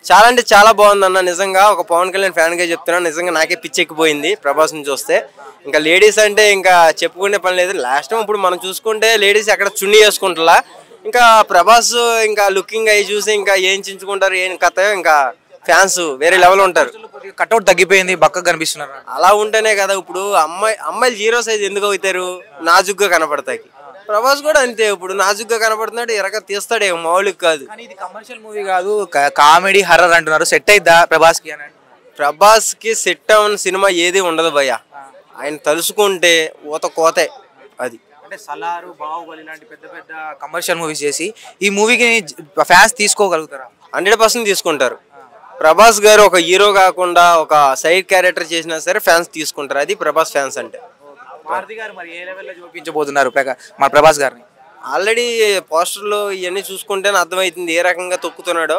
చాలా అంటే చాలా బాగుంది అన్న నిజంగా ఒక పవన్ కళ్యాణ్ ఫ్యాన్ గా చెప్తున్నాను నిజంగా నాకే పిచ్చెక్కిపోయింది ప్రభాస్ ని చూస్తే ఇంకా లేడీస్ అంటే ఇంకా చెప్పుకునే పని లేదు లాస్ట్ టైం ఇప్పుడు మనం చూసుకుంటే లేడీస్ ఎక్కడ చున్నీ వేసుకుంటా ఇంకా ప్రభాస్ ఇంకా లుకింగ్ అయ్యి చూసి ఇంకా ఏం చించుకుంటారు ఏం కథ ఇంకా ఫ్యాన్స్ వేరే లెవెల్ ఉంటారు కట్అవుట్ తగ్గిపోయింది బక్కగా కనిపిస్తున్నారు అలా ఉంటేనే కదా ఇప్పుడు అమ్మాయి అమ్మాయిలు జీరో సైజ్ ఎందుకు అవుతారు నాజుగ్గా కనపడతాయి ప్రభాస్ కూడా అంతే ఇప్పుడు నాజుగ్గా కనపడుతున్నాడు ఎరగ తీస్తాడే మౌలిక్ కాదు కానీ ఇది కమర్షియల్ మూవీ కాదు కామెడీ హర్రర్ అంటున్నారు సెట్ అయిద్దా ప్రభాస్ కి అని ప్రభాస్ కి సెట్ అవున సినిమా ఏది ఉండదు భయ్య ఆయన తలుసుకుంటే ఊత కోతే అది అంటే సలారు బాహుబలి లాంటి పెద్ద పెద్ద కమర్షియల్ మూవీస్ చేసి ఈ మూవీకి ఫ్యాన్స్ తీసుకోగలుగుతారా హండ్రెడ్ పర్సెంట్ తీసుకుంటారు ప్రభాస్ గారు ఒక హీరో కాకుండా ఒక సైడ్ క్యారెక్టర్ చేసినా సరే ఫ్యాన్స్ తీసుకుంటారు అది ప్రభాస్ ఫ్యాన్స్ అంటే మారుతి గారు మరి ఏ లెవెల్లో చూపించబోతున్నారు ప్రకా- మన ప్రభాస్ గారిని ఆల్రెడీ పోస్టర్లో ఇవన్నీ చూసుకుంటేనే అర్థమవుతుంది ఏ రకంగా తొక్కుతున్నాడో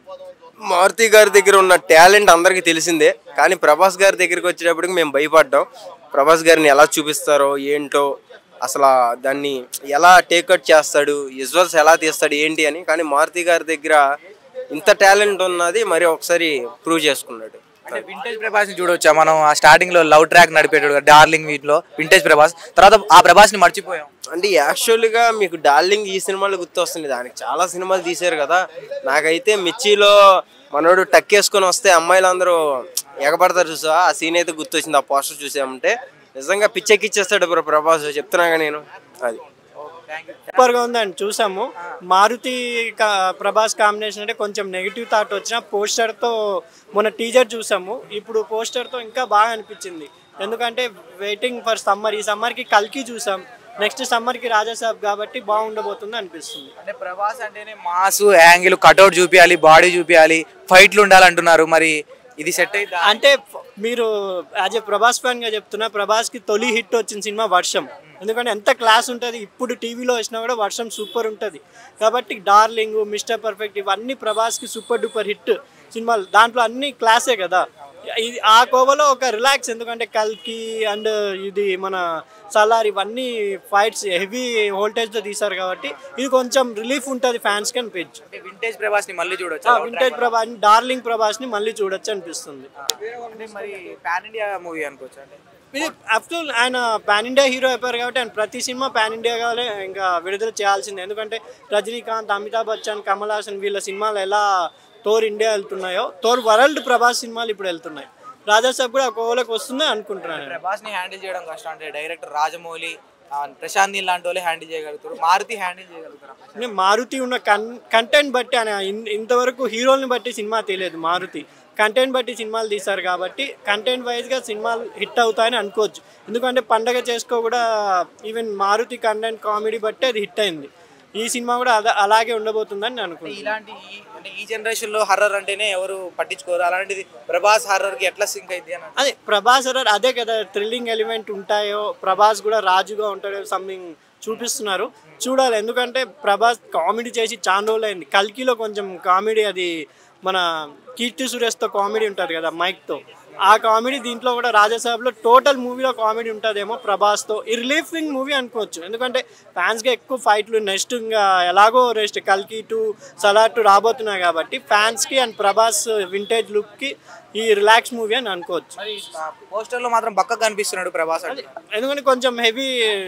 మారుతి గారి దగ్గర ఉన్న టాలెంట్ అందరికీ తెలిసిందే కానీ ప్రభాస్ గారి దగ్గరికి వచ్చేటప్పటికి మేము భయపడ్డాం ప్రభాస్ గారిని ఎలా చూపిస్తారో ఏంటో అసలు దాన్ని ఎలా టేకౌట్ చేస్తాడు విజువల్స్ ఎలా తీస్తాడు ఏంటి అని కానీ మారుతి గారి దగ్గర ఇంత టాలెంట్ ఉన్నది మరి ఒకసారి ప్రూవ్ చేసుకున్నాడు అంటే వింటేజ్ ప్రభాస్ ని చూడొచ్చా మనం ఆ స్టార్టింగ్ లో లవ్ ట్రాక్ నడిపేటాడు డార్లింగ్ వీటిలో వింటేజ్ ప్రభాస్ తర్వాత ఆ ప్రభాస్ ని మర్చిపోయాం అంటే యాక్చువల్గా మీకు డార్లింగ్ ఈ సినిమాలు గుర్తొస్తుంది దానికి చాలా సినిమాలు తీశారు కదా నాకైతే మిర్చిలో మనోడు టక్కేసుకొని వస్తే అమ్మాయిలు అందరూ ఎగబడతారు చూసా ఆ సీన్ అయితే గుర్తొచ్చింది ఆ పోస్టర్ చూసామంటే నిజంగా పిచ్చెక్కిచ్చేస్తాడు బ్రో ప్రభాస్ చెప్తున్నాగా నేను అది సూపర్ గా ఉందండి చూసాము మారుతి కా- ప్రభాస్ కాంబినేషన్ అంటే కొంచెం నెగిటివ్ థాట్ వచ్చిన పోస్టర్ తో మొన్న టీజర్ చూసాము ఇప్పుడు పోస్టర్ తో ఇంకా బాగా అనిపించింది ఎందుకంటే వెయిటింగ్ ఫర్ సమ్మర్ ఈ సమ్మర్ కి కల్కి చూసాం నెక్స్ట్ సమ్మర్ కి రాజాసాబ్ కాబట్టి బాగుండబోతుంది అనిపిస్తుంది అంటే ప్రభాస్ అంటేనే మాస్ యాంగిల్ కట్అవుట్ చూపించాలి బాడీ చూపించాలి ఫైట్లు ఉండాలంటున్నారు మరి ఇది సెట్ అయిద్దా అంటే ఫ- మీరు యాజ్ ఏ ప్రభాస్ ఫ్యాన్ గా చెప్తున్నా ప్రభాస్ కి తొలి హిట్ వచ్చిన సినిమా వర్షం ఎందుకంటే ఎంత క్లాస్ ఉంటుంది ఇప్పుడు టీవీలో వచ్చినా కూడా వర్షం సూపర్ ఉంటుంది కాబట్టి డార్లింగ్ మిస్టర్ పర్ఫెక్ట్ ఇవన్నీ ప్రభాస్ కి సూపర్ డూపర్ హిట్ సినిమాలు దాంట్లో అన్ని క్లాసే కదా ఇది ఆ కోవలో ఒక రిలాక్స్ ఎందుకంటే కల్కి అండ్ ఇది మన సలార్ ఇవన్నీ ఫైట్స్ హెవీ వోల్టేజ్తో తీశారు కాబట్టి ఇది కొంచెం రిలీఫ్ ఉంటుంది ఫ్యాన్స్కి అనిపించు అంటే వింటేజ్ ప్రభాస్ ని మళ్ళీ చూడొచ్చు వింటేజ్ ప్రభాస్ డార్లింగ్ ప్రభాస్ని మళ్ళీ చూడొచ్చు అనిపిస్తుంది అంటే మరి పాన్ ఇండియా మూవీ అనుకోవచ్చు అంటే ఇది అఫ్టర్ ఆయన పాన్ ఇండియా హీరో అయిపోయారు కాబట్టి ఆయన ప్రతి సినిమా పాన్ ఇండియాగానే ఇంకా విడుదల చేయాల్సిందే ఎందుకంటే రజనీకాంత్ అమితాబ్ బచ్చన్ కమల్ హాసన్ వీళ్ళ సినిమాలు ఎలా తోర్ ఇండియా వెళ్తున్నాయో తోర్ వరల్డ్ ప్రభాస్ సినిమాలు ఇప్పుడు వెళ్తున్నాయి రాజాసాబ్ కూడా ఒక ఓలకు వస్తుందని అనుకుంటున్నాను నేను. ప్రభాస్ ని హ్యాండిల్ చేయడం కష్టం అంటే డైరెక్టర్ రాజమౌళి ఆ, ప్రశాంత్ నీల్ లాంటి వాళ్ళే హ్యాండిల్ చేయగలుగుతారు మారుతి హ్యాండిల్ చేయగలుగుతారు అంటే మారుతి ఉన్న కన్ కంటెంట్ బట్టి ఆయన ఇన్- ఇంతవరకు హీరోల్ని బట్టి సినిమా తెలియదు మారుతి కంటెంట్ బట్టి సినిమాలు తీశారు కాబట్టి కంటెంట్ వైజ్గా సినిమాలు హిట్ అవుతాయని అనుకోవచ్చు ఎందుకంటే పండగ చేసుకో కూడా ఈవెన్ మారుతి కంటెంట్ కామెడీ బట్టి అది హిట్ అయింది ఈ సినిమా కూడా అద- అలాగే ఉండబోతుందని నేను అనుకుంటున్నాను ఇలాంటి ఈ- అంటే ఈ జనరేషన్ లో హర్రర్ అంటేనే ఎవరు పట్టించుకోరు అలాంటిది ప్రభాస్ హర్రర్ కి ఎట్లా సింక్ అయింది అని అదే ప్రభాస్ అన్నారు అదే కదా థ్రిల్లింగ్ ఎలిమెంట్ ఉంటాయో ప్రభాస్ కూడా రాజుగా ఉంటాడో సంథింగ్ చూపిస్తున్నారు చూడాలి ఎందుకంటే ప్రభాస్ కామెడీ చేసి చాలా రోజులు అయింది కల్కిలో కొంచెం కామెడీ అది మన కీర్తి సురేష్తో కామెడీ ఉంటారు కదా మైక్తో ఆ కామెడీ దీంట్లో కూడా రాజాసాబ్లో టోటల్ మూవీలో కామెడీ ఉంటుందేమో ప్రభాస్తో ఈ రిలీఫింగ్ మూవీ అనుకోవచ్చు ఎందుకంటే ఫ్యాన్స్గా ఎక్కువ ఫైట్లు నెక్స్ట్ ఇంకా ఎలాగో రెస్ట్ కల్కి టు సలార్ టు రాబోతున్నాయి కాబట్టి ఫ్యాన్స్కి అండ్ ప్రభాస్ వింటేజ్ లుక్కి ఈ రిలాక్స్ మూవీ అని అనుకోవచ్చు మరి పోస్టర్ లో మాత్రం బక్క కనిపిస్తున్నాడు ప్రభాస్ అంటే ఎందుకంటే కొంచెం హెవీ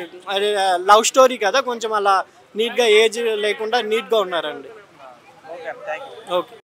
లవ్ స్టోరీ కదా కొంచెం అలా నీట్గా ఏజ్ లేకుండా నీట్గా ఉన్నారండి ఓకే థ్యాంక్ యూ ఓకే